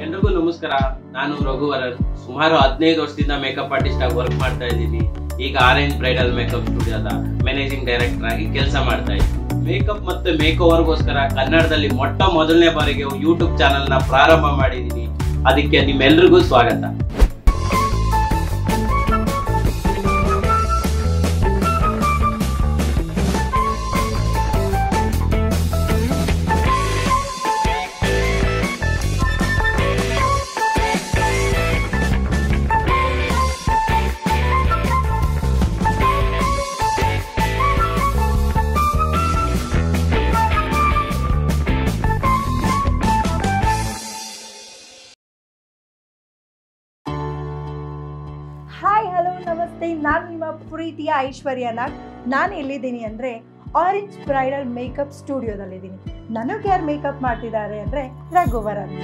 ಎಲ್ರಿಗೂ ನಮಸ್ಕಾರ ನಾನು ರಘುವರನ್ ಸುಮಾರು ಹದಿನೈದು ವರ್ಷದಿಂದ ಮೇಕಪ್ ಆರ್ಟಿಸ್ಟ್ ಆಗಿ ವರ್ಕ್ ಮಾಡ್ತಾ ಇದ್ದೀನಿ ಈಗ ಆರೆಂಜ್ ಬ್ರೈಡಲ್ ಮೇಕಪ್ ಸ್ಟುಡಿಯೋದ ಮ್ಯಾನೇಜಿಂಗ್ ಡೈರೆಕ್ಟರ್ ಆಗಿ ಕೆಲಸ ಮಾಡ್ತಾ ಇದ್ದೀನಿ ಮೇಕಪ್ ಮತ್ತೆ ಮೇಕ್ ಓವರ್ಗೋಸ್ಕರ ಕನ್ನಡದಲ್ಲಿ ಮೊಟ್ಟ ಮೊದಲನೇ ಬಾರಿಗೆ ಯೂಟ್ಯೂಬ್ ಚಾನಲ್ ನ ಪ್ರಾರಂಭ ಮಾಡಿದ್ದೀನಿ ಅದಕ್ಕೆ ನಿಮ್ಮೆಲ್ರಿಗೂ ಸ್ವಾಗತ ಹಾಯ್ ಹಲೋ ನಮಸ್ತೆ ನಾನು ನಿಮ್ಮ ಪ್ರೀತಿಯ ಐಶ್ವರ್ಯ ನಾಗ್ ನಾನು ಎಲ್ಲಿದ್ದೀನಿ ಅಂದರೆ ಆರೆಂಜ್ ಬ್ರೈಡಲ್ ಮೇಕಪ್ ಸ್ಟುಡಿಯೋದಲ್ಲಿದ್ದೀನಿ ನನಗೆ ಯಾರು ಮೇಕಪ್ ಮಾಡ್ತಿದ್ದಾರೆ ಅಂದರೆ ರಘುವರನ್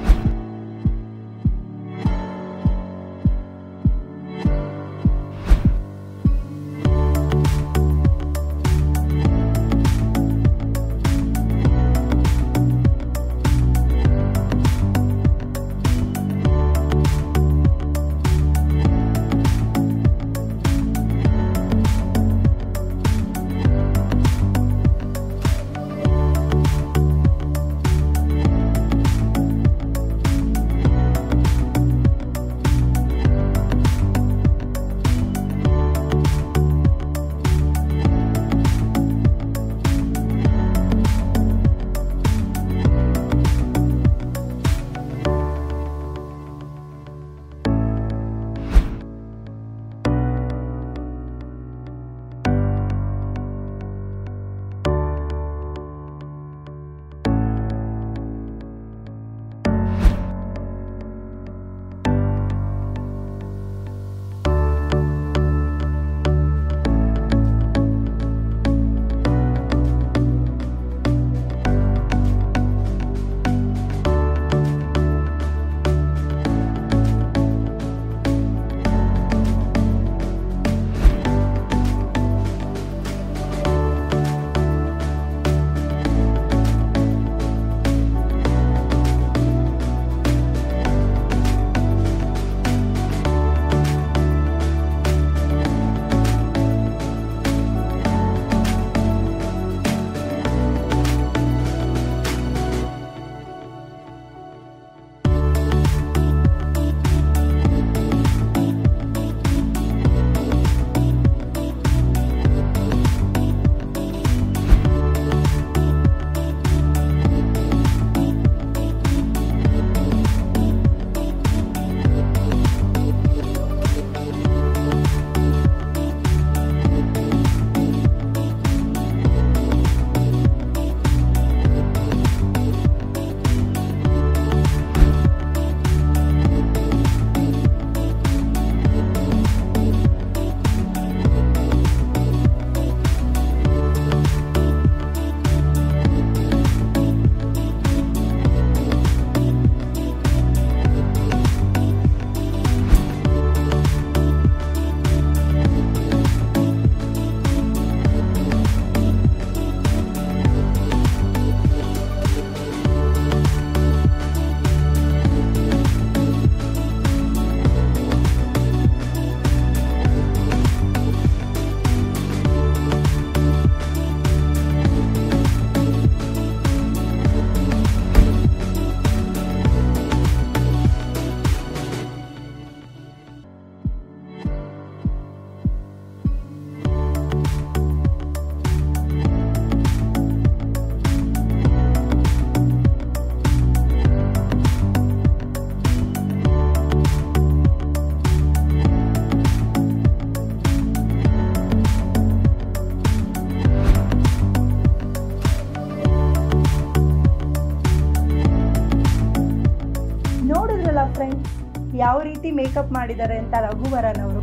ನೋಡಿದ್ರಲ್ಲ ಫ್ರೆಂಡ್ಸ್ ಯಾವ ರೀತಿ ಮೇಕಪ್ ಮಾಡಿದ್ದಾರೆ ಅಂತ ರಘುವರನ್ ಅವರು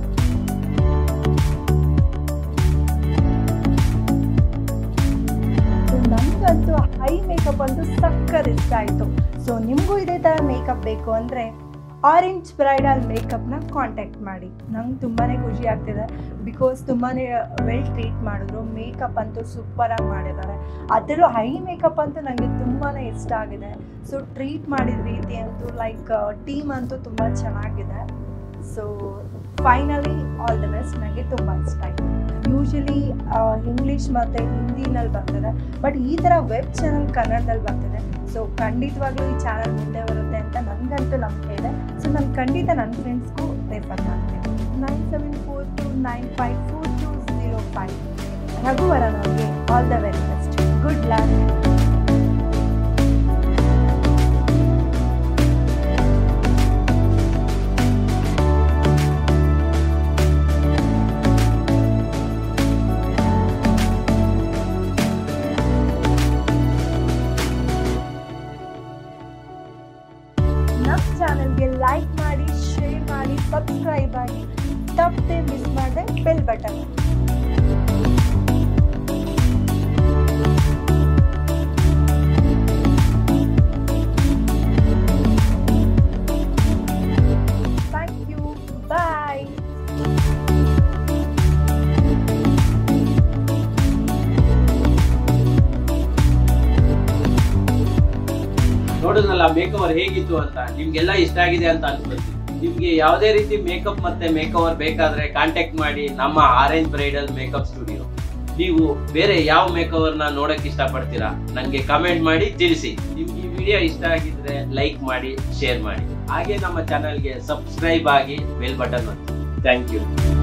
ನನಗಂತೂ ಹೈ ಮೇಕಪ್ ಅಂತೂ ಸಕ್ಕತ್ ಇಷ್ಟ ಆಯಿತು ಸೊ ನಿಮಗೂ ಇದೇ ಥರ ಮೇಕಪ್ ಬೇಕು ಅಂದರೆ ಆರೆಂಜ್ ಬ್ರೈಡಲ್ ಮೇಕಪ್ನ ಕಾಂಟ್ಯಾಕ್ಟ್ ಮಾಡಿ ನಂಗೆ ತುಂಬಾ ಖುಷಿ ಆಗ್ತಿದೆ ಬಿಕಾಸ್ ತುಂಬಾ ವೆಲ್ ಟ್ರೀಟ್ ಮಾಡಿದ್ರು ಮೇಕಪ್ ಅಂತೂ ಸೂಪರಾಗಿ ಮಾಡಿದ್ದಾರೆ ಅದರಲ್ಲೂ ಹೈ ಮೇಕಪ್ ಅಂತೂ ನನಗೆ ತುಂಬಾ ಇಷ್ಟ ಆಗಿದೆ ಸೊ ಟ್ರೀಟ್ ಮಾಡಿದ ರೀತಿ ಅಂತೂ ಲೈಕ್ ಟೀಮ್ ಅಂತೂ ತುಂಬ ಚೆನ್ನಾಗಿದೆ so finally all the best ನನಗೆ ತುಂಬ ಇಷ್ಟ ಆಯಿತು ಯೂಶಲಿ ಇಂಗ್ಲೀಷ್ ಮತ್ತು ಹಿಂದಿನಲ್ಲಿ ಬರ್ತದೆ ಬಟ್ ಈ ಥರ ವೆಬ್ ಚಾನಲ್ ಕನ್ನಡದಲ್ಲಿ ಬರ್ತಿದೆ ಸೊ ಖಂಡಿತವಾಗ್ಲೂ ಈ ಚಾನಲ್ ಮುಂದೆ ಬರುತ್ತೆ ಅಂತ ನನಗಂತೂ ನಂಬಿಕೆ ಇದೆ ಸೊ ನಾನು ಖಂಡಿತ ನನ್ನ ಫ್ರೆಂಡ್ಸ್ಗೂ ರೆಫರ್ ಮಾಡ್ತೀನಿ nine seven four two nine five four two zero five Raghuvaran ಅವ್ರಿಗೆ all the very best good luck ನಮ್ಮ ಚಾನಲ್ಗೆ ಲೈಕ್ ಮಾಡಿ ಶೇರ್ ಮಾಡಿ ಸಬ್ಸ್ಕ್ರೈಬ್ ಆಗಿ ತಪ್ಪದೆ ಮಿಸ್ ಮಾಡದೆ bell button thank you bye ನೋಡಿದ್ನಲ್ಲ ಮೇಕ್ ಓವರ್ ಹೇಗಿತ್ತು ಅಂತ ನಿಮ್ಗೆಲ್ಲ ಇಷ್ಟ ಆಗಿದೆ ಅಂತ ಅನ್ಕೊಳ್ತೀನಿ ನಿಮ್ಗೆ ಯಾವುದೇ ರೀತಿ ಮೇಕಪ್ ಮತ್ತೆ ಮೇಕ್ ಓವರ್ ಬೇಕಾದ್ರೆ ಕಾಂಟ್ಯಾಕ್ಟ್ ಮಾಡಿ ನಮ್ಮ ಆರೆಂಜ್ ಬ್ರೈಡಲ್ ಮೇಕಪ್ ಸ್ಟುಡಿಯೋ ನೀವು ಬೇರೆ ಯಾವ ಮೇಕ್ ನ ನೋಡಕ್ ಇಷ್ಟಪಡ್ತೀರಾ ನಂಗೆ ಕಮೆಂಟ್ ಮಾಡಿ ತಿಳಿಸಿ ನಿಮ್ಗೆ ಈ ವಿಡಿಯೋ ಇಷ್ಟ ಆಗಿದ್ರೆ ಲೈಕ್ ಮಾಡಿ ಶೇರ್ ಮಾಡಿ ಹಾಗೆ ನಮ್ಮ ಚಾನಲ್ಗೆ ಸಬ್ಸ್ಕ್ರೈಬ್ ಆಗಿ ಬೆಲ್ ಬಟನ್ ಒತ್ತಿ ಥ್ಯಾಂಕ್ ಯು